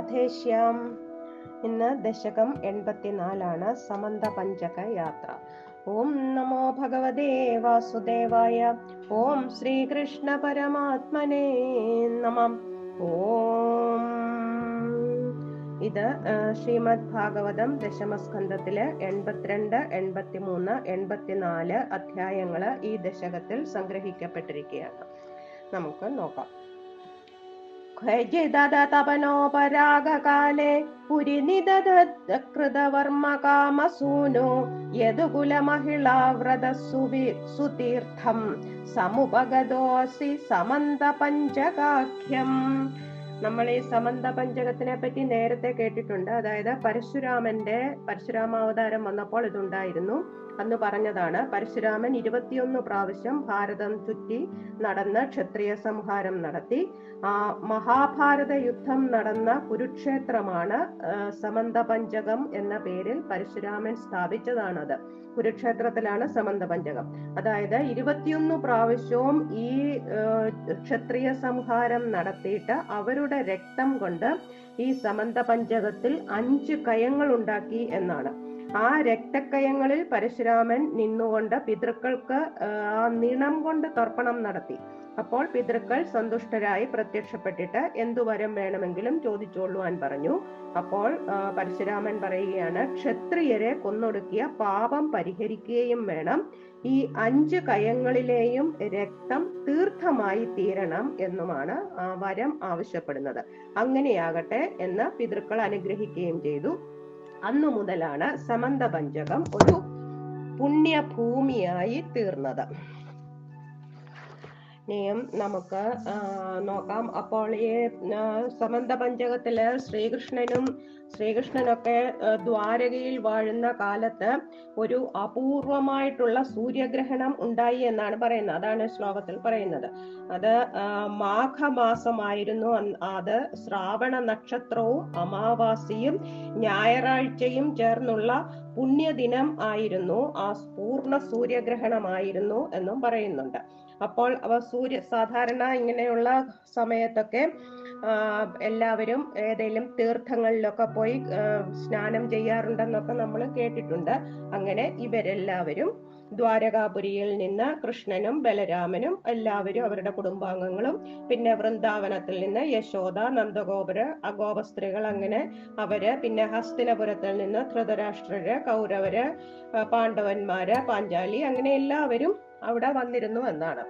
വർദ്ധേഷ്യാം ഇന്ന് ദശകം എൺപത്തിനാലാണ് സമന്ത പഞ്ചക യാത്ര ഓം നമോ ഭഗവതേ വാസുദേവായ ഓം ശ്രീകൃഷ്ണ പരമാത്മനേ നമം ഓം ഇത് ആ, ശ്രീമദ് ഭാഗവതം ദശമസ്കന്ധത്തിലെ എൺപത്തിരണ്ട് എൺപത്തിമൂന്ന് എൺപത്തിനാല് അധ്യായങ്ങള് ഈ ദശകത്തിൽ സംഗ്രഹിക്കപ്പെട്ടിരിക്കുകയാണ് നമുക്ക് നോക്കാം തപനോപരാഗകാലേ പുരിനിദധൃതവർമ്മ കാമസൂനോ യദുകുലമഹിളാവ്രത സുവി സുതീർത്ഥം സമുപഗതോസി സമന്ത പഞ്ചകാഖ്യം നമ്മൾ ഈ സമന്ത പഞ്ചകത്തിനെ പറ്റി നേരത്തെ കേട്ടിട്ടുണ്ട് അതായത് പരശുരാമന്റെ പരശുരാമാവതാരം വന്നപ്പോൾ ഇതുണ്ടായിരുന്നു അന്ന് പറഞ്ഞതാണ് പരശുരാമൻ ഇരുപത്തിയൊന്ന് പ്രാവശ്യം ഭാരതം ചുറ്റി നടന്ന് ക്ഷത്രിയ സംഹാരം നടത്തി ആ മഹാഭാരത യുദ്ധം നടന്ന കുരുക്ഷേത്രമാണ് ആ, സമന്ത പഞ്ചകം എന്ന പേരിൽ പരശുരാമൻ സ്ഥാപിച്ചതാണത് കുരുക്ഷേത്രത്തിലാണ് സമന്ത പഞ്ചകം അതായത് ഇരുപത്തിയൊന്ന് പ്രാവശ്യവും ഈ ആ, ക്ഷത്രിയ സംഹാരം നടത്തിയിട്ട് അവരുടെ രക്തം കൊണ്ട് ഈ സമന്ത പഞ്ചകത്തിൽ അഞ്ച് കയങ്ങൾ ഉണ്ടാക്കി എന്നാണ് ആ രക്തക്കയങ്ങളിൽ പരശുരാമൻ നിന്നുകൊണ്ട് പിതൃക്കൾക്ക് ആ, ആ നിണം കൊണ്ട് തർപ്പണം നടത്തി അപ്പോൾ പിതൃക്കൾ സന്തുഷ്ടരായി പ്രത്യക്ഷപ്പെട്ടിട്ട് എന്തു വരം വേണമെങ്കിലും ചോദിച്ചോളുവാൻ പറഞ്ഞു അപ്പോൾ ആ, പരശുരാമൻ പറയുകയാണ് ക്ഷത്രിയരെ കൊന്നൊടുക്കിയ പാപം പരിഹരിക്കുകയും വേണം ഈ അഞ്ച് കയങ്ങളിലെയും രക്തം തീർത്ഥമായി തീരണം എന്നുമാണ് ആ വരം ആവശ്യപ്പെടുന്നത് അങ്ങനെയാകട്ടെ എന്ന് പിതൃക്കൾ അനുഗ്രഹിക്കുകയും ചെയ്തു അന്നു മുതലാണ് സമന്ത പഞ്ചകം ഒരു പുണ്യഭൂമിയായി തീർന്നത് ഇനിയും നമുക്ക് ആ, നോക്കാം അപ്പോൾ ഈ ആ, സമന്ത പഞ്ചകത്തില് ശ്രീകൃഷ്ണനും ശ്രീകൃഷ്ണനൊക്കെ ആ, ദ്വാരകയിൽ വാഴുന്ന കാലത്ത് ഒരു അപൂർവമായിട്ടുള്ള സൂര്യഗ്രഹണം ഉണ്ടായി എന്നാണ് പറയുന്നത് അതാണ് ശ്ലോകത്തിൽ പറയുന്നത് അത് ആ, മാഘമാസമായിരുന്നു അന്ന് അത് ശ്രാവണ നക്ഷത്രവും അമാവാസിയും ഞായറാഴ്ചയും ചേർന്നുള്ള പുണ്യദിനം ആയിരുന്നു ആ പൂർണ്ണ സൂര്യഗ്രഹണമായിരുന്നു എന്നും പറയുന്നുണ്ട് അപ്പോൾ അവ സൂര്യ സാധാരണ ഇങ്ങനെയുള്ള സമയത്തൊക്കെ ആ, എല്ലാവരും ഏതെങ്കിലും തീർത്ഥങ്ങളിലൊക്കെ പോയി ആ, സ്നാനം ചെയ്യാറുണ്ടെന്നൊക്കെ നമ്മൾ കേട്ടിട്ടുണ്ട് അങ്ങനെ ഇവരെല്ലാവരും ദ്വാരകാപുരിയിൽ നിന്ന് കൃഷ്ണനും ബലരാമനും എല്ലാവരും അവരുടെ കുടുംബാംഗങ്ങളും പിന്നെ വൃന്ദാവനത്തിൽ നിന്ന് യശോദ നന്ദഗോപുര അഗോപ സ്ത്രീകൾ അങ്ങനെ അവര് പിന്നെ ഹസ്തിനപുരത്തിൽ നിന്ന് ധൃതരാഷ്ട്രര് കൗരവര് ആ, പാണ്ഡവന്മാര് പാഞ്ചാലി അങ്ങനെ എല്ലാവരും അവിടെ വന്നിരുന്നു എന്നാണ്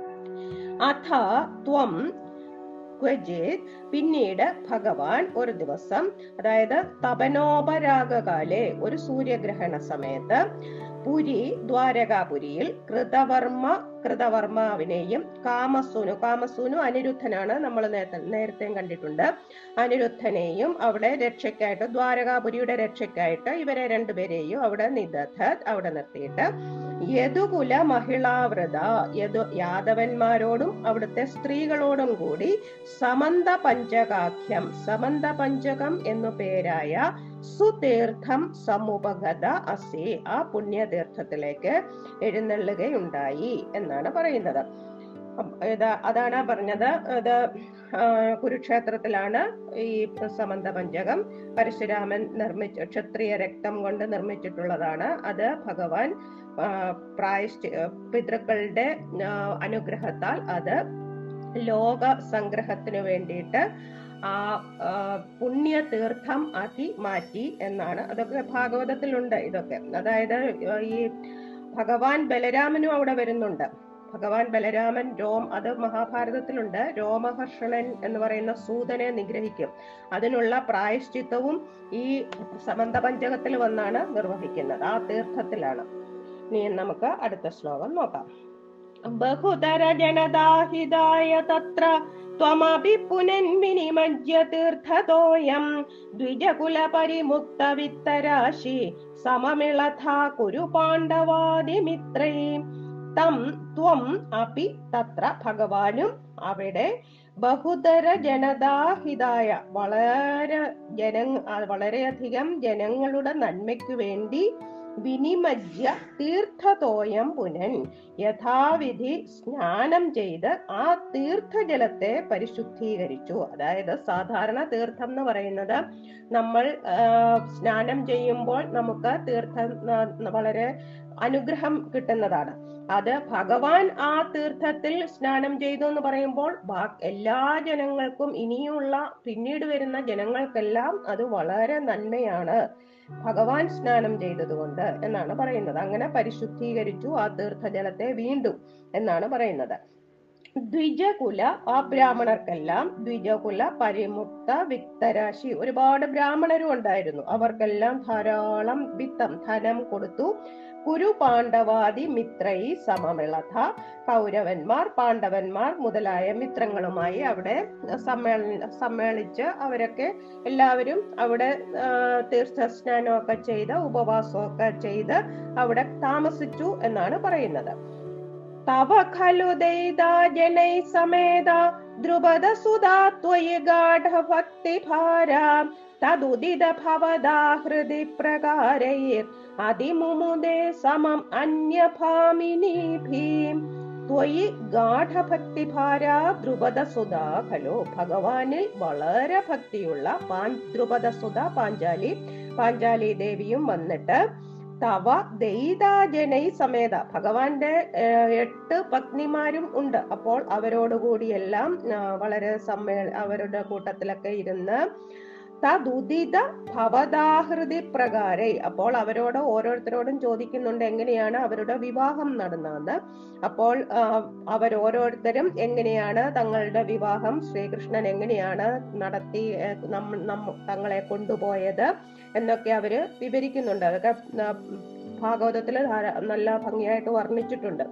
അഥ ത്വം ക്വചിത് പിന്നീട് ഭഗവാൻ ഒരു ദിവസം അതായത് തപനോപരാഗകാലെ ഒരു സൂര്യഗ്രഹണ സമയത്ത് പുരി ദ്വാരകാപുരിയിൽ കൃതവർമ്മ കൃതവർമാവിനെയും കാമസൂനു കാമസൂനു അനിരുദ്ധനാണ് നമ്മൾ നേരത്തെ നേരത്തെയും കണ്ടിട്ടുണ്ട് അനിരുദ്ധനെയും അവിടെ രക്ഷയ്ക്കായിട്ട് ദ്വാരകാപുരിയുടെ രക്ഷയ്ക്കായിട്ട് ഇവരെ രണ്ടുപേരെയും അവിടെ നിദധ അവിടെ നിർത്തിയിട്ട് യദുകുല മഹിളാവൃത യദു യാദവന്മാരോടും അവിടുത്തെ സ്ത്രീകളോടും കൂടി സമന്ത പഞ്ചകാഖ്യം സമന്ത പഞ്ചകം എന്നു പേരായ സുതീർത്ഥം സമുപഗത അസി ആ പുണ്യതീർത്ഥത്തിലേക്ക് എഴുന്നള്ളുകയുണ്ടായി എന്നാണ് പറയുന്നത് അം- ഇത് അതാണ് പറഞ്ഞത് ഇത് ആ, കുരുക്ഷേത്രത്തിലാണ് ഈ സമന്ത പഞ്ചകം പരശുരാമൻ നിർമ്മിച്ച ക്ഷത്രിയ രക്തം കൊണ്ട് നിർമ്മിച്ചിട്ടുള്ളതാണ് അത് ഭഗവാൻ ആ, പ്രായശ്ചി പിതൃക്കളുടെ ആ, അനുഗ്രഹത്താൽ അത് ലോക സംഗ്രഹത്തിന് വേണ്ടിയിട്ട് ആ ആ, പുണ്യതീർത്ഥം ആക്കി മാറ്റി എന്നാണ് അതൊക്കെ ഭാഗവതത്തിലുണ്ട് ഇതൊക്കെ അതായത് ഈ ഭഗവാൻ ബലരാമനും അവിടെ വരുന്നുണ്ട് ഭഗവാൻ ബലരാമൻ രോം അത് മഹാഭാരതത്തിലുണ്ട് രോമഹർഷണൻ എന്ന് പറയുന്ന സൂതനെ നിഗ്രഹിക്കും അതിനുള്ള പ്രായശ്ചിത്തവും ഈ സമന്ത പഞ്ചകത്തിൽ വന്നാണ് നിർവഹിക്കുന്നത് ആ തീർത്ഥത്തിലാണ് ഇനി നമുക്ക് അടുത്ത ശ്ലോകം നോക്കാം ബഹുതര ജനദാഹിതായ തത്ര ത്വമപി പുനൻ വിനിമജ്യ തീർത്ഥതോയം ദ്വിജകുല പരിമുക്ത വിത്തരാശി സമമിളഥാ കുരു പാണ്ഡവാദിമിത്രേ തം ത്വം അപി തത്ര ഭഗവാനും അവിടെ ബഹുതര ജനതാഹിതായ വളരെ ജന വളരെയധികം ജനങ്ങളുടെ നന്മയ്ക്ക് വേണ്ടി വിനിമജ്യ തീർത്ഥതോയം പുനൻ യഥാവിധി സ്നാനം ചെയ്ത് ആ തീർത്ഥജലത്തെ പരിശുദ്ധീകരിച്ചു അതായത് സാധാരണ തീർത്ഥം എന്ന് പറയുന്നത് നമ്മൾ ആ, സ്നാനം ചെയ്യുമ്പോൾ നമുക്ക് തീർത്ഥം ആ, വളരെ അനുഗ്രഹം കിട്ടുന്നതാണ് അത് ഭഗവാൻ ആ തീർത്ഥത്തിൽ സ്നാനം ചെയ്തു എന്ന് പറയുമ്പോൾ ബാ- എല്ലാ ജനങ്ങൾക്കും ഇനിയുള്ള പിന്നീട് വരുന്ന ജനങ്ങൾക്കെല്ലാം അത് വളരെ നന്മയാണ് ഭഗവാൻ സ്നാനം ചെയ്തതുകൊണ്ട് എന്നാണ് പറയുന്നത് അങ്ങനെ പരിശുദ്ധീകരിച്ചു ആ തീർത്ഥജലത്തെ വീണ്ടും എന്നാണ് പറയുന്നത് ദ്വിജകുല ആ ബ്രാഹ്മണർക്കെല്ലാം ദ്വിജകുല പരിമുക്ത വിത്തരാശി ഒരുപാട് ബ്രാഹ്മണരും ഉണ്ടായിരുന്നു അവർക്കെല്ലാം ധാരാളം വിത്തം ധനം കൊടുത്തു കുരു പാണ്ഡവാദി മിത്രൈ സമമിളഥ കൗരവന്മാർ പാണ്ഡവന്മാർ മുതലായ മിത്രങ്ങളുമായി അവിടെ സമ്മേളന സമ്മേളിച്ച് അവരൊക്കെ എല്ലാവരും അവിടെ ആ, തീർത്ഥസ്നാനമൊക്കെ ചെയ്ത് ഉപവാസമൊക്കെ ചെയ്ത് അവിടെ താമസിച്ചു എന്നാണ് പറയുന്നത് തവ ഖലു ദൈതാ ജനൈ സമേത ദ്രുപദ സുതാ ത്വയി ഗാഢ ഭക്തി ഭാരാ തദുദിത ഭവദാ ഹൃദി പ്രകാരൈർ അതിമുമുദേ സമം അന്യഭാമിനീഭീം ത്വയി ഗാഠഭക്തിഭാര ദ്രുപദസുത ഖലു ഭഗവാനിൽ വളരെ ഭക്തിയുള്ള പാൻ ദ്രുപദസുത പാഞ്ചാലി പാഞ്ചാലി ദേവിയും വന്നിട്ട് തവ ദൈതാജനൈ സമേത ഭഗവാന്റെ ഏഹ്, എട്ട് പത്നിമാരും ഉണ്ട് അപ്പോൾ അവരോടുകൂടിയെല്ലാം ആ, വളരെ സമ്മേള അവരുടെ കൂട്ടത്തിലൊക്കെ ഇരുന്ന് തദുദിത ഭവദാഹൃതി പ്രകാരേ അപ്പോൾ അവരോട് ഓരോരുത്തരോടും ചോദിക്കുന്നുണ്ട് എങ്ങനെയാണ് അവരുടെ വിവാഹം നടന്നതെന്ന് അപ്പോൾ ആ, അവരോരോരുത്തരും എങ്ങനെയാണ് തങ്ങളുടെ വിവാഹം ശ്രീകൃഷ്ണൻ എങ്ങനെയാണ് നടത്തി ഏ, നമ്മ നമ്മ- തങ്ങളെ കൊണ്ടുപോയത് എന്നൊക്കെ അവര് വിവരിക്കുന്നുണ്ട് അതൊക്കെ ആ, ഭാഗവതത്തില് ധാരാ- നല്ല ഭംഗിയായിട്ട് വർണ്ണിച്ചിട്ടുണ്ട്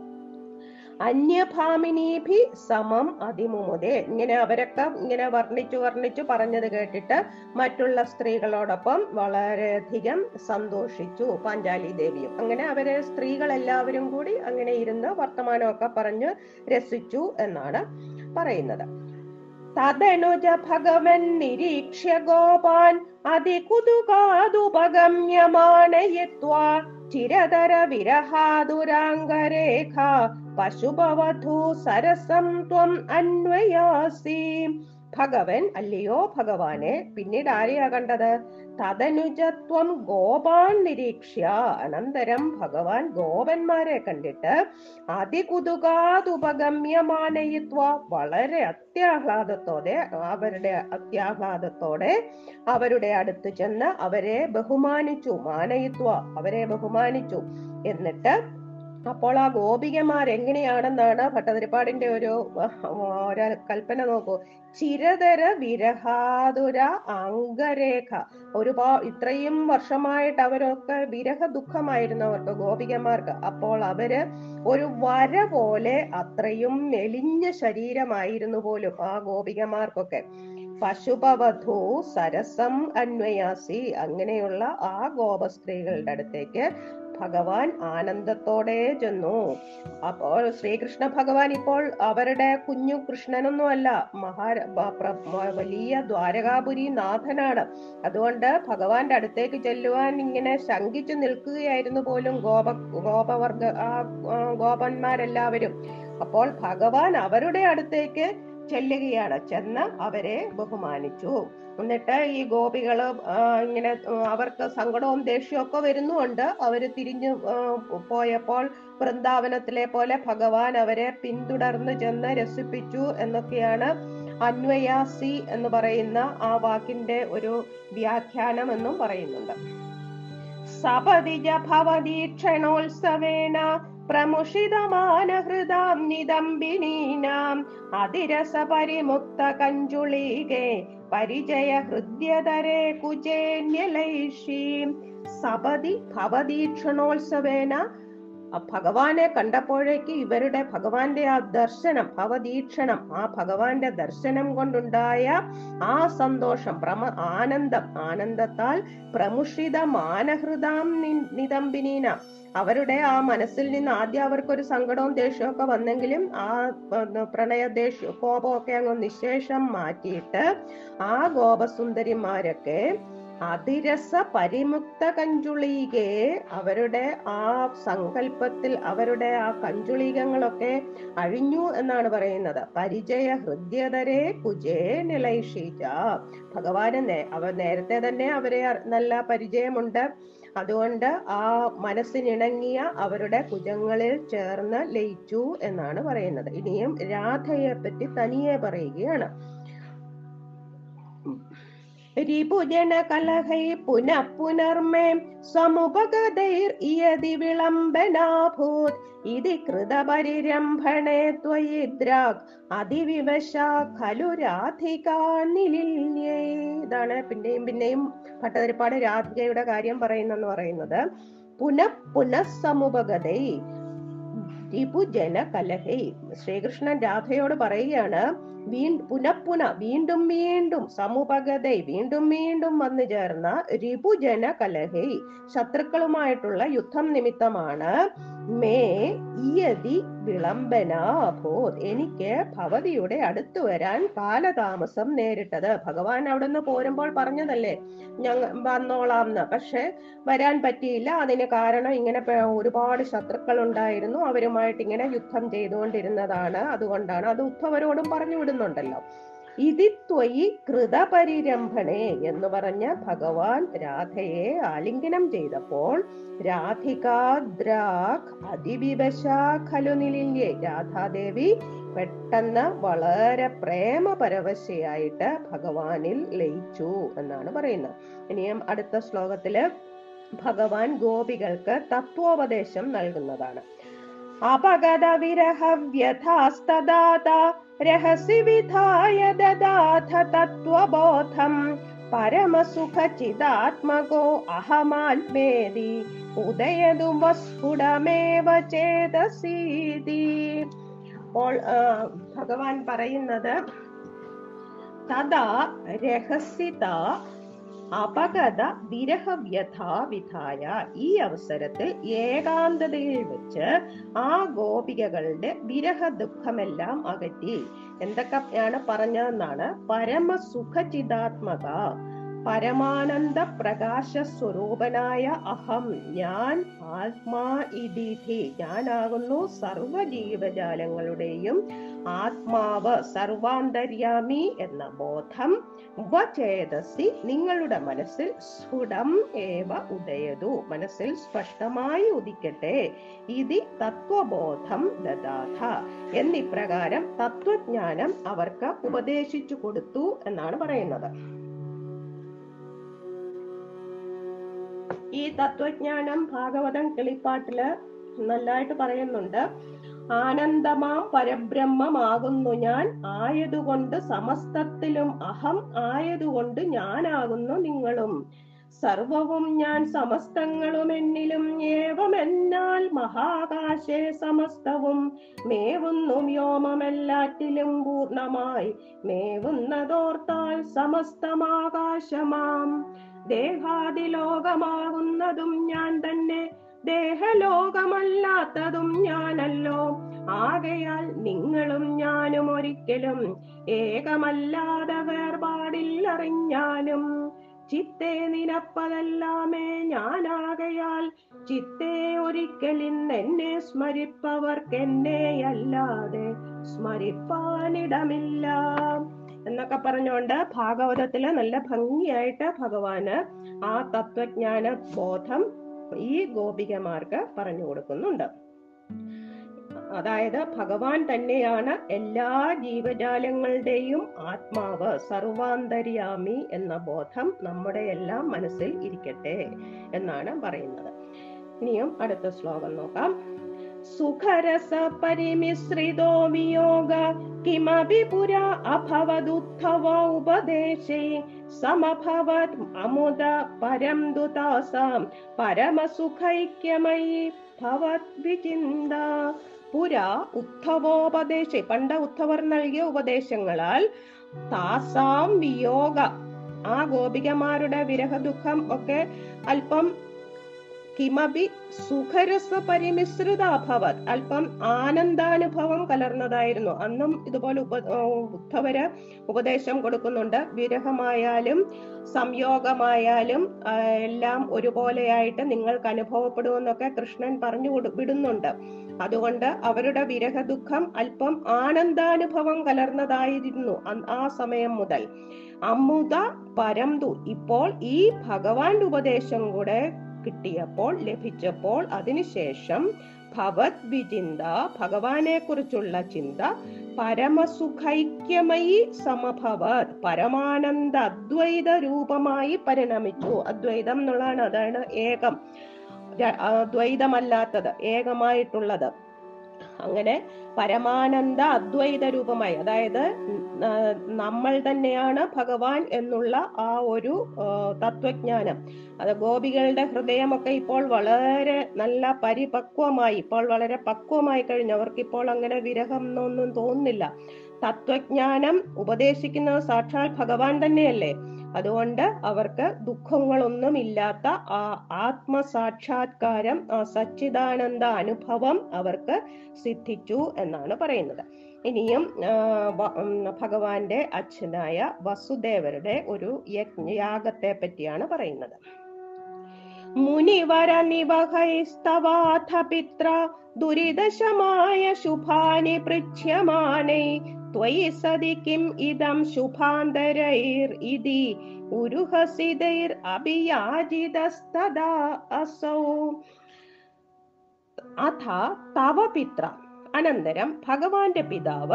അന്യഭാമിനീഭി സമം അതിമുമുദേ ഇങ്ങനെ അവരൊക്കെ ഇങ്ങനെ വർണ്ണിച്ചു വർണ്ണിച്ചു പറഞ്ഞത് കേട്ടിട്ട് മറ്റുള്ള സ്ത്രീകളോടൊപ്പം വളരെയധികം സന്തോഷിച്ചു പാഞ്ചാലി ദേവിയും അങ്ങനെ അവരെ സ്ത്രീകൾ എല്ലാവരും കൂടി അങ്ങനെ ഇരുന്ന് വർത്തമാനമൊക്കെ പറഞ്ഞ് രസിച്ചു എന്നാണ് പറയുന്നത് തദനുജ ഭഗവൻ നിരീക്ഷ്യ ഗോപാൻ അതികുതുകാതുപഗമ്യമാനയിത്വാ ചിരതര വിരഹാതുരാംഗരേഖ പശുപവധൂ സരസം ത്വം അന്വയാസി ഭഗവൻ അല്ലയോ ഭഗവാനെ പിന്നീട് ആരെയാ കണ്ടത് തദനുജത്വം ഗോപാൻ നിരീക്ഷ്യ അനന്തരം ഭഗവാൻ ഗോപന്മാരെ കണ്ടിട്ട് അതികുതുകാതുപഗമ്യമാനയിത്വ വളരെ അത്യാഹ്ലാദത്തോടെ അവരുടെ അത്യാഹ്ലാദത്തോടെ അവരുടെ അടുത്ത് ചെന്ന് അവരെ ബഹുമാനിച്ചു മാനയിത്വ അവരെ ബഹുമാനിച്ചു എന്നിട്ട് അപ്പോൾ ആ ഗോപികമാർ എങ്ങനെയാണെന്നാണ് ഭട്ടതിരിപ്പാടിന്റെ ഒരു അഹ്, ഒരു കൽപ്പന നോക്കൂ ചിരതര വിരഹാതുര അംഗരേഖ ഒരുപാ ഇത്രയും വർഷമായിട്ട് അവരൊക്കെ വിരഹ ദുഃഖമായിരുന്നു അവർക്ക് ഗോപികമാർക്ക് അപ്പോൾ അവര് ഒരു വര പോലെ അത്രയും മെലിഞ്ഞ ശരീരമായിരുന്നു പോലും ആ ഗോപികമാർക്കൊക്കെ പശുപവധു സരസം അന്വയാസി അങ്ങനെയുള്ള ആ ഗോപ സ്ത്രീകളുടെ അടുത്തേക്ക് ഭഗവാൻ ആനന്ദത്തോടെ ചെന്നു അപ്പോൾ ശ്രീകൃഷ്ണ ഭഗവാൻ ഇപ്പോൾ അവരുടെ കുഞ്ഞു കൃഷ്ണനൊന്നുമല്ല മഹാ ബ- പ്ര- മ- വലിയ ദ്വാരകാപുരി നാഥനാണ് അതുകൊണ്ട് ഭഗവാന്റെ അടുത്തേക്ക് ചെല്ലുവാൻ ഇങ്ങനെ ശങ്കിച്ചു നിൽക്കുകയായിരുന്നു പോലും ഗോപ ഗോപവർഗ ആ ആ, ഗോപന്മാരെല്ലാവരും അപ്പോൾ ഭഗവാൻ അവരുടെ അടുത്തേക്ക് ചെല്ലുകയാണ് ചെന്ന് അവരെ ബഹുമാനിച്ചു എന്നിട്ട് ഈ ഗോപികള് ആ, ഇങ്ങനെ ആ, അവർക്ക് സങ്കടവും ദേഷ്യവും ഒക്കെ വരുന്നുണ്ട് അവര് തിരിഞ്ഞു ആ, പോയപ്പോൾ വൃന്ദാവനത്തിലെ പോലെ ഭഗവാൻ അവരെ പിന്തുടർന്ന് ചെന്ന് രസിപ്പിച്ചു എന്നൊക്കെയാണ് അന്വയാസി എന്ന് പറയുന്ന ആ വാക്കിന്റെ ഒരു വ്യാഖ്യാനം എന്നും പറയുന്നുണ്ട് സപതിജ ഭവദീക്ഷണോത്സവേന പ്രമുഷിതമാനഹൃദാം നിദംബിനീനാം അതിരസ പരിമുക്ത കഞ്ചുളീകെ പരിചയ ഹൃദ്യതരെ കുചേന്യലൈഷീം സപതി ഭവദീക്ഷണോത്സവേന ആ ഭഗവാനെ കണ്ടപ്പോഴേക്ക് ഇവരുടെ ഭഗവാന്റെ ആ ദർശനം ഭവദീക്ഷണം ആ ഭഗവാന്റെ ദർശനം കൊണ്ടുണ്ടായ ആ സന്തോഷം പ്രമ ആനന്ദം ആനന്ദത്താൽ പ്രമുഷിത മാനഹൃദാം നി- നിതംബിനീന അവരുടെ ആ മനസ്സിൽ നിന്ന് ആദ്യം അവർക്കൊരു സങ്കടവും ദേഷ്യവും ഒക്കെ വന്നെങ്കിലും ആ ആ, പ്രണയ ദേഷ്യ കോപമൊക്കെ അങ്ങ് നിശേഷം മാറ്റിയിട്ട് ആ ഗോപസുന്ദരിമാരൊക്കെ അതിരസ പരിമുക്ത കഞ്ചുളികെ അവരുടെ ആ സങ്കല്പത്തിൽ അവരുടെ ആ കഞ്ചുളികങ്ങളൊക്കെ അഴിഞ്ഞു എന്നാണ് പറയുന്നത് പരിചയ ഹൃദ്യതരെ കുജേ നിലൈഷിച്ച ഭഗവാന് നേ- അവർ നേരത്തെ തന്നെ അവരെ അർ- നല്ല പരിചയമുണ്ട് അതുകൊണ്ട് ആ മനസ്സിനിണങ്ങിയ അവരുടെ കുജങ്ങളിൽ ചേർന്ന് ലയിച്ചു എന്നാണ് പറയുന്നത് ഇനിയും രാധയെ പറ്റി തനിയെ പറയുകയാണ് രിപുജന കലഹൈ പുനഃ പുനർമേ സമുപഗതൈർ ഇയതി വിളംബനാഭൂത് ഇതി കൃതപരിരംഭണേ ത്വയി ദ്രാഗ് അതിവിവശ ഖലു രാധികാ നിലില്യേ ഇതാണ് പിന്നെയും പിന്നെയും ഭട്ടതിരിപ്പാട് രാധികയുടെ കാര്യം പറയുന്നെന്ന് പറയുന്നത് പുനഃ പുനഃസമുപഗതൈ രിപുജന കലഹൈ ശ്രീകൃഷ്ണൻ രാധയോട് പറയുകയാണ് വീ പുനഃപുന വീണ്ടും വീണ്ടും സമുപഗതൈ വീണ്ടും വീണ്ടും വന്നു ചേർന്ന രിപുജന കലഹൈ ശത്രുക്കളുമായിട്ടുള്ള യുദ്ധം നിമിത്തമാണ് മേ ഇയതി വിളംബനാഭൂത് എനിക്ക് ഭവതിയുടെ അടുത്ത് വരാൻ കാലതാമസം നേരിട്ടത് ഭഗവാൻ അവിടുന്ന് പോരുമ്പോൾ പറഞ്ഞതല്ലേ ഞങ്ങ വന്നോളാം എന്ന് പക്ഷെ വരാൻ പറ്റിയില്ല അതിന് കാരണം ഇങ്ങനെ പ- ഒരുപാട് ശത്രുക്കൾ ഉണ്ടായിരുന്നു അവരുമായിട്ട് ഇങ്ങനെ യുദ്ധം ചെയ്തുകൊണ്ടിരുന്നതാണ് അതുകൊണ്ടാണ് അത് ഉദ്ധവരോടും പറഞ്ഞു വിടുന്നുണ്ടല്ലോ ഇതിത്വയി കൃതപരിരംഭണേ എന്ന് പറഞ്ഞ ഭഗവാൻ രാധയെ ആലിംഗനം ചെയ്തപ്പോൾ രാധികാദ്രാഗ് അതിവിവശ ഖലു നിലില്യേ രാധാദേവി പെട്ടെന്ന് വളരെ പ്രേമപരവശയായിട്ട് ഭഗവാനിൽ ലയിച്ചു എന്നാണ് പറയുന്നത് ഇനിയും അടുത്ത ശ്ലോകത്തില് ഭഗവാൻ ഗോപികൾക്ക് തത്വോപദേശം നൽകുന്നതാണ് അപഗത വിരഹ വ്യഥാസ്തദാത രഹസി വിധായ ദദാഥ തത്വബോധം പരമസുഖചിദാത്മകോ അഹമാത്മേതി ഉദയതു വസ്ഫുടമേവ ചേതസീതി അപ്പോൾ ആ, ഭഗവാൻ പറയുന്നത് തഥാ രഹസ്യത അപഗത വിരഹവ്യഥ വിധായ ഈ അവസരത്തിൽ ഏകാന്തതയിൽ വെച്ച് ആ ഗോപികകളുടെ വിരഹ ദുഃഖമെല്ലാം അകറ്റി എന്തൊക്കെയാണ് പറഞ്ഞതെന്നാണ് പരമസുഖചിതാത്മക പരമാനന്ദ പ്രകാശ സ്വരൂപനായ അഹം ഞാൻ ആത്മാ ഇതി ഞാനാകുന്നു സർവ ജീവജാലങ്ങളുടെയും ആത്മാവ് സർവാന്തര്യാമി എന്ന ബോധം വചേതസി നിങ്ങളുടെ മനസ്സിൽ സ്ഫുടം ഏവ ഉദയതു മനസ്സിൽ സ്പഷ്ടമായി ഉദിക്കട്ടെ ഇതി തത്വബോധം ദദാഥ എന്നിപ്രകാരം തത്വജ്ഞാനം അവർക്ക് ഉപദേശിച്ചു കൊടുത്തു എന്നാണ് പറയുന്നത് ഈ തത്വജ്ഞാനം ഭാഗവതം കിളിപ്പാട്ടില് നല്ലതായിട്ട് പറയുന്നുണ്ട് ആനന്ദമാം പരബ്രഹ്മമാകുന്നു ഞാൻ ആയതുകൊണ്ട് സമസ്തത്തിലും അഹം ആയതുകൊണ്ട് ഞാനാകുന്നു നിങ്ങളും സർവവും ഞാൻ സമസ്തങ്ങളും എന്നിലും ഏവമെന്നാൽ മഹാകാശേ സമസ്തവും മേവുന്നു വ്യോമമെല്ലാറ്റിലും പൂർണ്ണമായി മേവുന്നതോർത്താൽ സമസ്തമാകാശമാം ദേഹാദിലോകമാകുന്നതും ഞാൻ തന്നെ ദേഹലോകമല്ലാത്തതും ഞാനല്ലോ ആകയാൽ നിങ്ങളും ഞാനും ഒരിക്കലും ഏകമല്ലാതെ വേർപാടില്ലറിഞ്ഞാലും ചിത്തെ നിനപ്പതെല്ലാമേ ഞാനാകയാൽ ചിത്തെ ഒരിക്കലിന്ന് സ്മരിപ്പവർക്കെന്നെ അല്ലാതെ സ്മരിപ്പാനിടമില്ല എന്നൊക്കെ പറഞ്ഞുകൊണ്ട് ഭാഗവതത്തില് നല്ല ഭംഗിയായിട്ട് ഭഗവാന് ആ തത്വജ്ഞാന ബോധം ഈ ഗോപികമാർക്ക് പറഞ്ഞു കൊടുക്കുന്നുണ്ട് അതായത് ഭഗവാൻ തന്നെയാണ് എല്ലാ ജീവജാലങ്ങളുടെയും ആത്മാവ് സർവാന്തര്യാമി എന്ന ബോധം നമ്മുടെ എല്ലാം മനസ്സിൽ ഇരിക്കട്ടെ എന്നാണ് പറയുന്നത് ഇനിയും അടുത്ത ശ്ലോകം നോക്കാം സുഖരസ പരിമിശ്രിതോ വിയോഗ കിമപി പുരാ അഭവദുദ്ധവ ഉപദേശേ സമഭവത് അമുദ പരം ദുതാസാം പരമസുഖൈക്യമയി ഭവത് വിചിന്ത പുരാ ഉദ്ധവോപദേശ പണ്ട് ഉദ്ധവർ നൽകിയ ഉപദേശങ്ങളാൽ താസാം വിയോഗ ആ ഗോപികമാരുടെ വിരഹ ദുഃഖം ഒക്കെ അല്പം കിമപി സുഖരസ പരിമിശ്രിത അഭവത് അല്പം ആനന്ദാനുഭവം കലർന്നതായിരുന്നു അന്നും ഇതുപോലെ ഉപ ഉദ്ധവര് ഉപദേശം കൊടുക്കുന്നുണ്ട് വിരഹമായാലും സംയോഗമായാലും ആ, എല്ലാം ഒരുപോലെയായിട്ട് നിങ്ങൾക്ക് അനുഭവപ്പെടുമെന്നൊക്കെ കൃഷ്ണൻ പറഞ്ഞു കൊടു- വിടുന്നുണ്ട് അതുകൊണ്ട് അവരുടെ വിരഹ ദുഃഖം അല്പം ആനന്ദാനുഭവം കലർന്നതായിരുന്നു അ- ആ സമയം മുതൽ അമുത പരംതു ഇപ്പോൾ ഈ ഭഗവാന്റെ ഉപദേശം കൂടെ കിട്ടിയപ്പോൾ ലഭിച്ചപ്പോൾ അതിനുശേഷം ഭവത് വിചിന്ത ഭഗവാനെ കുറിച്ചുള്ള ചിന്ത പരമസുഖൈക്യമയി സമഭവത് പരമാനന്ദ അദ്വൈത രൂപമായി പരിണമിച്ചു അദ്വൈതം എന്നുള്ളതാണ് അതാണ് ഏകം ര- ആ, ദ്വൈതമല്ലാത്തത് ഏകമായിട്ടുള്ളത് അങ്ങനെ പരമാനന്ദ അദ്വൈത രൂപമായി അതായത് ഉം, ആ, നമ്മൾ തന്നെയാണ് ഭഗവാൻ എന്നുള്ള ആ ഒരു ആ, തത്വജ്ഞാനം അത് ഗോപികളുടെ ഹൃദയമൊക്കെ ഇപ്പോൾ വളരെ നല്ല പരിപക്വമായി ഇപ്പോൾ വളരെ പക്വമായി കഴിഞ്ഞു അവർക്ക് ഇപ്പോൾ അങ്ങനെ വിരഹം എന്നൊന്നും തോന്നുന്നില്ല തത്വജ്ഞാനം ഉപദേശിക്കുന്നത് സാക്ഷാൽ ഭഗവാൻ തന്നെയല്ലേ അതുകൊണ്ട് അവർക്ക് ദുഃഖങ്ങളൊന്നും ഇല്ലാത്ത ആ ആത്മസാക്ഷാത്കാരം ആ സച്ചിദാനന്ദ അനുഭവം അവർക്ക് സിദ്ധിച്ചു എന്നാണ് പറയുന്നത് ഇനിയും ആ, വ- ഉം, ഭഗവാന്റെ അച്ഛനായ വസുദേവരുടെ ഒരു യജ്ഞ യാഗത്തെ പറ്റിയാണ് പറയുന്നത് മുനിവര നിവഹൈസ്തവാഥ പിത്ര ദുരിതശമായ ശുഭാനി പൃച്ഛ്യമാനൈ ത്വയി സതി കിം ഇദം ശുഭാന്തരൈർ ഇതി ഉരുഹസിതൈർ അഭിയാജിതസ്തദാ അസൗ അഥ തവ പിത്ര അനന്തരം ഭഗവാന്റെ പിതാവ്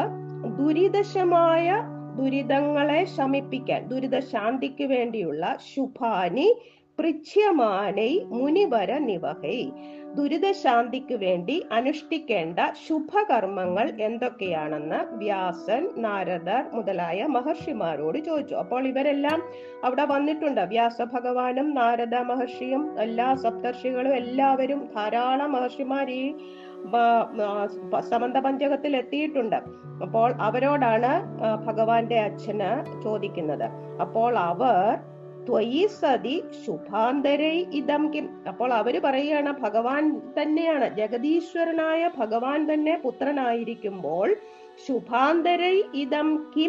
ദുരിതശമായ ദുരിതങ്ങളെ ശമിപ്പിക്കാൻ ദുരിതശാന്തിക്ക് വേണ്ടിയുള്ള ശുഭാനി പൃച്ഛ്യമാനൈ മുനിവര നിവഹൈ ദുരിതശാന്തിക്ക് വേണ്ടി അനുഷ്ഠിക്കേണ്ട ശുഭകർമ്മങ്ങൾ എന്തൊക്കെയാണെന്ന് വ്യാസൻ നാരദർ മുതലായ മഹർഷിമാരോട് ചോദിച്ചു അപ്പോൾ ഇവരെല്ലാം അവിടെ വന്നിട്ടുണ്ട് വ്യാസ ഭഗവാനും നാരദ മഹർഷിയും എല്ലാ സപ്തർഷികളും എല്ലാവരും ധാരാളം മഹർഷിമാർ ഈ വ- ആ, സമന്ത പഞ്ചകത്തിൽ എത്തിയിട്ടുണ്ട് അപ്പോൾ അവരോടാണ് ആ, ഭഗവാന്റെ അച്ഛന് ചോദിക്കുന്നത് അപ്പോൾ അവർ ത്വയി സതി ശുഭാന്തരൈ ഇതം കിം അപ്പോൾ അവര് പറയുകയാണ് ഭഗവാൻ തന്നെയാണ് ജഗദീശ്വരനായ ഭഗവാൻ തന്നെ പുത്രനായിരിക്കുമ്പോൾ ശുഭാന്തരൈ ഇതം കിം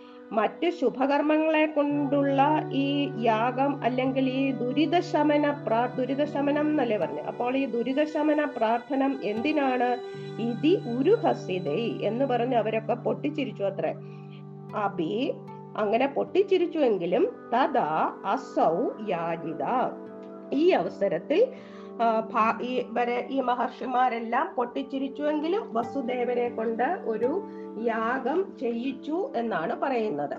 മറ്റ് ശുഭകർമ്മങ്ങളെ കൊണ്ടുള്ള ഈ യാഗം അല്ലെങ്കിൽ ഈ ദുരിതശമന പ്രാ ദുരിതശമനം എന്നല്ലേ പറഞ്ഞു അപ്പോൾ ഈ ദുരിതശമന പ്രാർത്ഥനം എന്തിനാണ് ഇതി ഉരുഹസിതൈ എന്ന് പറഞ്ഞ് അവരൊക്കെ പൊട്ടിച്ചിരിച്ചു അത്രേ അബി അങ്ങനെ പൊട്ടിച്ചിരിച്ചുവെങ്കിലും തഥാ അസൗ യാജിത ഈ അവസരത്തിൽ ആ, ഭാ- ഈ വരെ ഈ മഹർഷിമാരെല്ലാം പൊട്ടിച്ചിരിച്ചുവെങ്കിലും വസുദേവരെ കൊണ്ട് ഒരു യാഗം ചെയ്യിച്ചു എന്നാണ് പറയുന്നത്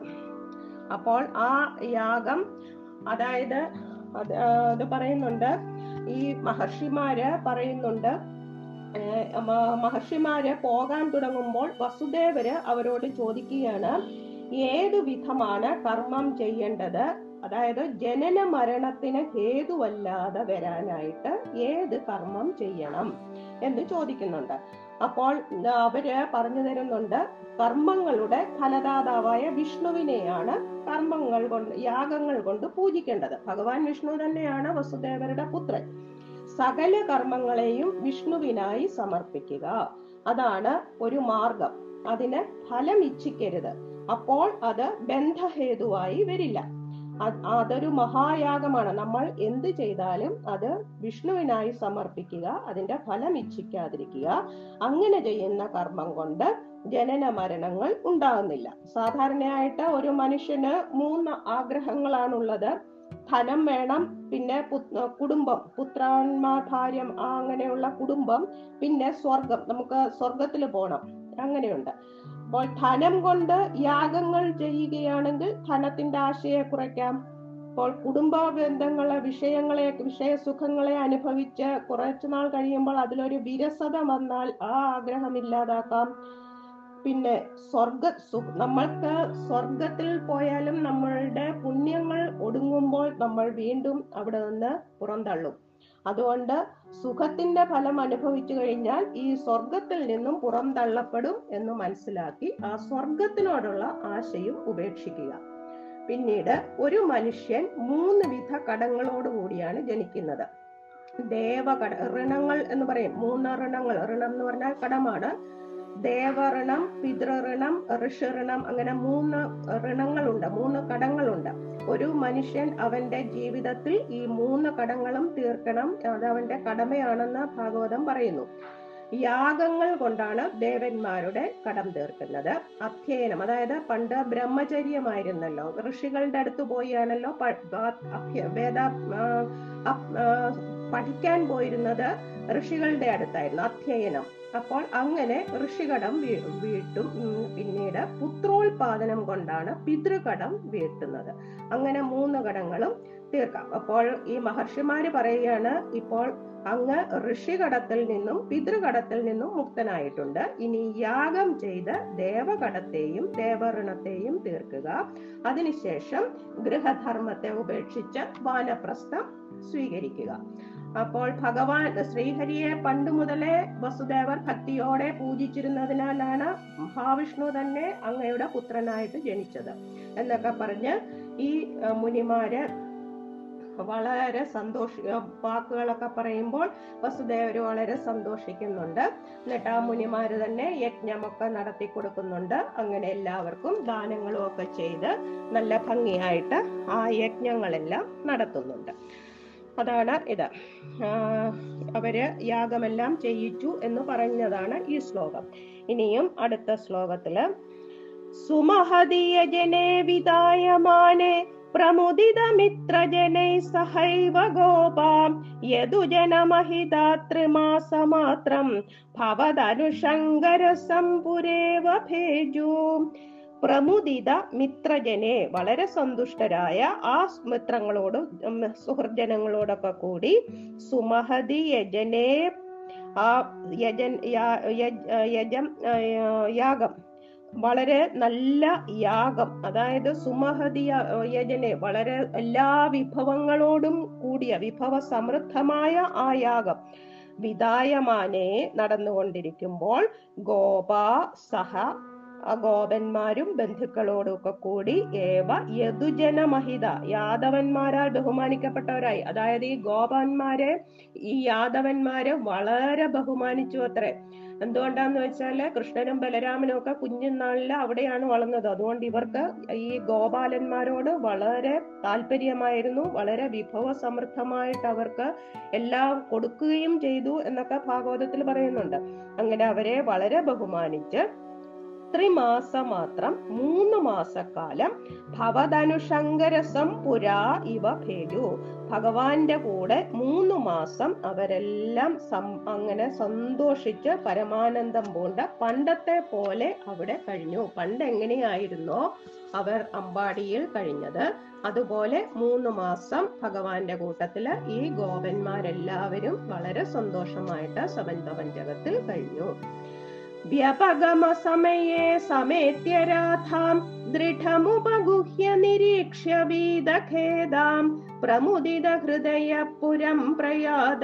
അപ്പോൾ ആ യാഗം അതായത് അത് ആ, അത് പറയുന്നുണ്ട് ഈ മഹർഷിമാര് പറയുന്നുണ്ട് ഏർ, മ- മഹർഷിമാര് പോകാൻ തുടങ്ങുമ്പോൾ വസുദേവര് അവരോട് ചോദിക്കുകയാണ് ഏതു വിധമാണ് കർമ്മം ചെയ്യേണ്ടത് അതായത് ജനന മരണത്തിന് ഹേതുവല്ലാതെ വരാനായിട്ട് ഏത് കർമ്മം ചെയ്യണം എന്ന് ചോദിക്കുന്നുണ്ട് അപ്പോൾ ആ, അവര് പറഞ്ഞു തരുന്നുണ്ട് കർമ്മങ്ങളുടെ ഫലദാതാവായ വിഷ്ണുവിനെയാണ് കർമ്മങ്ങൾ കൊണ്ട് യാഗങ്ങൾ കൊണ്ട് പൂജിക്കേണ്ടത് ഭഗവാൻ വിഷ്ണു തന്നെയാണ് വസുദേവരുടെ പുത്രൻ സകല കർമ്മങ്ങളെയും വിഷ്ണുവിനായി സമർപ്പിക്കുക അതാണ് ഒരു മാർഗം അതിന് ഫലം ഇച്ഛിക്കരുത് അപ്പോൾ അത് ബന്ധഹേതുവായി വരില്ല അത് അതൊരു മഹായാഗമാണ് നമ്മൾ എന്ത് ചെയ്താലും അത് വിഷ്ണുവിനായി സമർപ്പിക്കുക അതിന്റെ ഫലം ഇച്ഛിക്കാതിരിക്കുക അങ്ങനെ ചെയ്യുന്ന കർമ്മം കൊണ്ട് ജനന മരണങ്ങൾ ഉണ്ടാകുന്നില്ല സാധാരണയായിട്ട് ഒരു മനുഷ്യന് മൂന്ന് ആഗ്രഹങ്ങളാണുള്ളത് ധനം വേണം പിന്നെ പു- കുടുംബം പുത്രാന്മാധാര്യം ആ അങ്ങനെയുള്ള കുടുംബം പിന്നെ സ്വർഗം നമുക്ക് സ്വർഗത്തിൽ പോകണം അങ്ങനെയുണ്ട് അപ്പോൾ ധനം കൊണ്ട് യാഗങ്ങൾ ചെയ്യുകയാണെങ്കിൽ ധനത്തിന്റെ ആശയെ കുറയ്ക്കാം അപ്പോൾ കുടുംബ ബന്ധങ്ങളെ വിഷയങ്ങളെ വിഷയസുഖങ്ങളെ അനുഭവിച്ച് കുറച്ചു നാൾ കഴിയുമ്പോൾ അതിലൊരു വിരസത വന്നാൽ ആ ആഗ്രഹം ഇല്ലാതാക്കാം പിന്നെ സ്വർഗ സു- നമ്മൾക്ക് സ്വർഗത്തിൽ പോയാലും നമ്മളുടെ പുണ്യങ്ങൾ ഒടുങ്ങുമ്പോൾ നമ്മൾ വീണ്ടും അവിടെ നിന്ന് പുറന്തള്ളും അതുകൊണ്ട് സുഖത്തിന്റെ ഫലം അനുഭവിച്ചു കഴിഞ്ഞാൽ ഈ സ്വർഗത്തിൽ നിന്നും പുറന്തള്ളപ്പെടും എന്ന് മനസ്സിലാക്കി ആ സ്വർഗത്തിനോടുള്ള ആശയും ഉപേക്ഷിക്കുക പിന്നീട് ഒരു മനുഷ്യൻ മൂന്ന് വിധ കടങ്ങളോട് കൂടിയാണ് ജനിക്കുന്നത് ദേവകട ഋണങ്ങൾ എന്ന് പറയും മൂന്ന് ഋണങ്ങൾ ഋണം എന്ന് പറഞ്ഞാൽ കടമാണ് ദേവഋണം പിതൃഋണം ഋഷിഋണം അങ്ങനെ മൂന്ന് ഋണങ്ങളുണ്ട് മൂന്ന് കടങ്ങളുണ്ട് ഒരു മനുഷ്യൻ അവന്റെ ജീവിതത്തിൽ ഈ മൂന്ന് കടങ്ങളും തീർക്കണം അത് അവന്റെ കടമയാണെന്ന് ഭാഗവതം പറയുന്നു യാഗങ്ങൾ കൊണ്ടാണ് ദേവന്മാരുടെ കടം തീർക്കുന്നത് അധ്യയനം അതായത് പണ്ട് ബ്രഹ്മചര്യമായിരുന്നല്ലോ ഋഷികളുടെ അടുത്ത് പോയാണല്ലോ പ- ആ- അഭ്യ- വേദ ആ, അപ്- ആ, പഠിക്കാൻ പോയിരുന്നത് ഋഷികളുടെ അടുത്തായിരുന്നു അധ്യയനം അപ്പോൾ അങ്ങനെ ഋഷികടം വീ- വീട്ടും ഉം, പിന്നീട് പുത്രോത്പാദനം കൊണ്ടാണ് പിതൃകടം വീട്ടുന്നത് അങ്ങനെ മൂന്ന് കടങ്ങളും തീർക്കാം അപ്പോൾ ഈ മഹർഷിമാര് പറയുകയാണ് ഇപ്പോൾ അങ്ങ് ഋഷികടത്തിൽ നിന്നും പിതൃകടത്തിൽ നിന്നും മുക്തനായിട്ടുണ്ട് ഇനി യാഗം ചെയ്ത് ദേവകടത്തെയും ദേവഋണത്തെയും തീർക്കുക അതിനുശേഷം ഗൃഹധർമ്മത്തെ ഉപേക്ഷിച്ച് വാനപ്രസ്ഥം സ്വീകരിക്കുക അപ്പോൾ ഭഗവാൻ ശ്രീഹരിയെ പണ്ട് മുതലേ വസുദേവർ ഭക്തിയോടെ പൂജിച്ചിരുന്നതിനാലാണ് മഹാവിഷ്ണു തന്നെ അങ്ങയുടെ പുത്രനായിട്ട് ജനിച്ചത് എന്നൊക്കെ പറഞ്ഞ് ഈ അഹ്, മുനിമാര് വളരെ സന്തോഷ വാക്കുകളൊക്കെ പറയുമ്പോൾ വസുദേവര് വളരെ സന്തോഷിക്കുന്നുണ്ട് എന്നിട്ട് ആ മുനിമാര് തന്നെ യജ്ഞമൊക്കെ നടത്തി കൊടുക്കുന്നുണ്ട് അങ്ങനെ എല്ലാവർക്കും ദാനങ്ങളും ഒക്കെ ചെയ്ത് നല്ല ഭംഗിയായിട്ട് ആ യജ്ഞങ്ങളെല്ലാം നടത്തുന്നുണ്ട് അതാണ് ഇത് ആ, അവര് യാഗമെല്ലാം ചെയ്യിച്ചു എന്ന് പറഞ്ഞതാണ് ഈ ശ്ലോകം ഇനിയും അടുത്ത ശ്ലോകത്തില് സുമഹദീയ ജനേ വിദായമാനെ പ്രമുദിതമിത്രജനൈ സഹൈവ ഗോപാം യദുജനമഹിതാത്രിമാസമാത്രം ഭവതനുഷങ്കര സമ്പുരേവ ഭേജു പ്രമുദിത മിത്രജനെ വളരെ സന്തുഷ്ടരായ ആ മിത്രങ്ങളോട് ഉം, സുഹൃജനങ്ങളോടൊക്കെ കൂടി സുമഹതി യജനെ ആ യജൻ യാ- യജ- യജം ആ, യാഗം വളരെ നല്ല യാഗം അതായത് സുമഹതി യ- യജനെ വളരെ എല്ലാ വിഭവങ്ങളോടും കൂടിയ വിഭവ സമൃദ്ധമായ ആ യാഗം വിദായമാനെ നടന്നുകൊണ്ടിരിക്കുമ്പോൾ ഗോപ സഹ ആ ഗോപന്മാരും ബന്ധുക്കളോടും ഒക്കെ കൂടി ഏവ യദുജനമഹിത യാദവന്മാരാൽ ബഹുമാനിക്കപ്പെട്ടവരായി അതായത് ഈ ഗോപന്മാരെ ഈ യാദവന്മാരെ വളരെ ബഹുമാനിച്ചു അത്രേ എന്തുകൊണ്ടാന്ന് വെച്ചാല് കൃഷ്ണനും ബലരാമനും ഒക്കെ കുഞ്ഞുനാളില് അവിടെയാണ് വളർന്നത് അതുകൊണ്ട് ഇവർക്ക് ഈ ഗോപാലന്മാരോട് വളരെ താല്പര്യമായിരുന്നു വളരെ വിഭവ സമൃദ്ധമായിട്ട് അവർക്ക് എല്ലാം കൊടുക്കുകയും ചെയ്തു എന്നൊക്കെ ഭാഗവതത്തിൽ പറയുന്നുണ്ട് അങ്ങനെ അവരെ വളരെ ബഹുമാനിച്ച് ത്രിമാസം മാത്രം മൂന്ന് മാസക്കാലം ഭവതനുഷങ്കരസം പുരാ ഇവ ഭേജു ഭഗവാന്റെ കൂടെ മൂന്ന് മാസം അവരെല്ലാം സം- അങ്ങനെ സന്തോഷിച്ച് പരമാനന്ദം പൂണ്ട പണ്ടത്തെ പോലെ അവിടെ കഴിഞ്ഞു പണ്ട് എങ്ങനെയായിരുന്നോ അവർ അമ്പാടിയിൽ കഴിഞ്ഞത് അതുപോലെ മൂന്ന് മാസം ഭഗവാന്റെ കൂട്ടത്തില് ഈ ഗോപന്മാരെല്ലാവരും വളരെ സന്തോഷമായിട്ട് സമന്ത പഞ്ചകത്തിൽ കഴിഞ്ഞു വ്യപഗമ സമയേ സമേത്യ രാധാം ദൃഢമുപഗുഹ്യ നിരീക്ഷ്യ വീതഖേദാം പ്രമുദിത ഹൃദയ പുരം പ്രയാത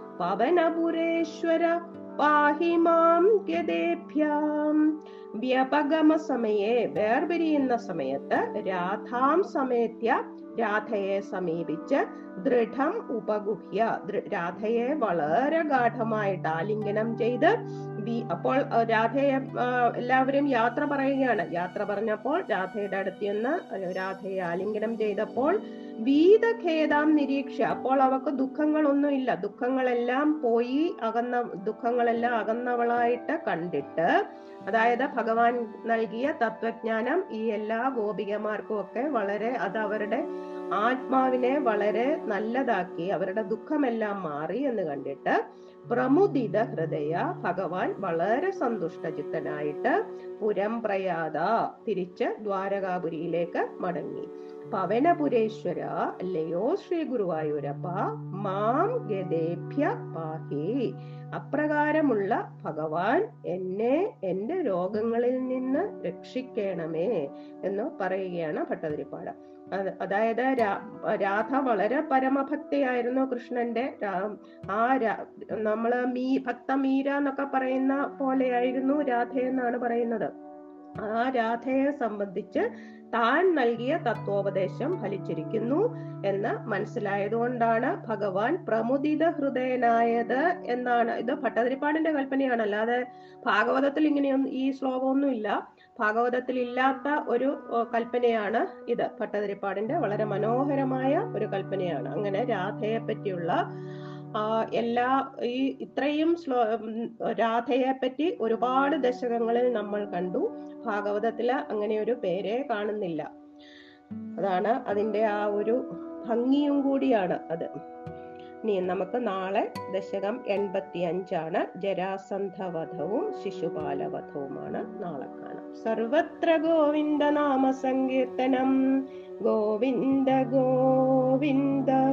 പവനപുരേശ്വര പാഹി മാം ഗതേഭ്യാം വ്യപഗമ സമയെ വേർപിരിയുന്ന സമയത്ത് രാധാം സമേത്യ രാധയെ സമീപിച്ച് ദൃഢം ഉപഗുഹ്യ ദൃ- രാധയെ വളരെ ഗാഠമായിട്ട് ആലിംഗനം ചെയ്ത് വി- അപ്പോൾ അഹ് രാധയെ ആ, എല്ലാവരും യാത്ര പറയുകയാണ് യാത്ര പറഞ്ഞപ്പോൾ രാധയുടെ അടുത്ത് ചെന്ന് രാധയെ ആലിംഗനം ചെയ്തപ്പോൾ വീതഖേദാം നിരീക്ഷ അപ്പോൾ അവക്ക് ദുഃഖങ്ങളൊന്നുമില്ല ദുഃഖങ്ങളെല്ലാം പോയി അകന്ന ദുഃഖങ്ങളെല്ലാം അകന്നവളായിട്ട് കണ്ടിട്ട് അതായത് ഭഗവാൻ നൽകിയ തത്വജ്ഞാനം ഈ എല്ലാ ഗോപികമാർക്കും ഒക്കെ വളരെ അത് അവരുടെ ആത്മാവിനെ വളരെ നല്ലതാക്കി അവരുടെ ദുഃഖമെല്ലാം മാറി എന്ന് കണ്ടിട്ട് പ്രമുദിത ഹൃദയ ഭഗവാൻ വളരെ സന്തുഷ്ടചിത്തനായിട്ട് പുരം പ്രയാത തിരിച്ച് ദ്വാരകാപുരിയിലേക്ക് മടങ്ങി പവനപുരേശ്വര അല്ലയോ ശ്രീ ഗുരുവായൂരപ്പ മാം ഗതേഭ്യ പാഹി അപ്രകാരമുള്ള ഭഗവാൻ എന്നെ എന്റെ രോഗങ്ങളിൽ നിന്ന് രക്ഷിക്കണമേ എന്ന് പറയുകയാണ് ഭട്ടതിരിപ്പാട് അത് അതായത് രാ- രാധ വളരെ പരമഭക്തിയായിരുന്നു കൃഷ്ണന്റെ രാ- ആ രാ- നമ്മള് മീ ഭക്ത മീര എന്നൊക്കെ പറയുന്ന പോലെയായിരുന്നു രാധ എന്നാണ് പറയുന്നത് ആ രാധയെ സംബന്ധിച്ച് താൻ നൽകിയ തത്വോപദേശം ഫലിച്ചിരിക്കുന്നു എന്ന് മനസ്സിലായതുകൊണ്ടാണ് ഭഗവാൻ പ്രമുദിത ഹൃദയനായത് എന്നാണ് ഇത് ഭട്ടതിരിപ്പാടിന്റെ കൽപ്പനയാണ് അല്ലാതെ ഭാഗവതത്തിൽ ഇങ്ങനെയൊന്നും ഈ ശ്ലോകമൊന്നും ഇല്ല ഭാഗവതത്തിൽ ഇല്ലാത്ത ഒരു ഏർ, കൽപ്പനയാണ് ഇത് ഭട്ടതിരിപ്പാടിന്റെ വളരെ മനോഹരമായ ഒരു കൽപ്പനയാണ് അങ്ങനെ രാധയെ പറ്റിയുള്ള ആ, എല്ലാ ഈ ഇത്രയും ശ്ലോ ഉം, രാധയെ പറ്റി ഒരുപാട് ദശകങ്ങളിൽ നമ്മൾ കണ്ടു ഭാഗവതത്തില് അങ്ങനെ ഒരു പേരെ കാണുന്നില്ല അതാണ് അതിന്റെ ആ ഒരു ഭംഗിയും കൂടിയാണ് അത് ഇനി നമുക്ക് നാളെ ദശകം എൺപത്തി അഞ്ചാണ് ജരാസന്ധവധവും ശിശുപാലവധവുമാണ് നാളെ കാണാം സർവത്ര ഗോവിന്ദ നാമ സങ്കീർത്തനം ഗോവിന്ദ ഗോവിന്ദ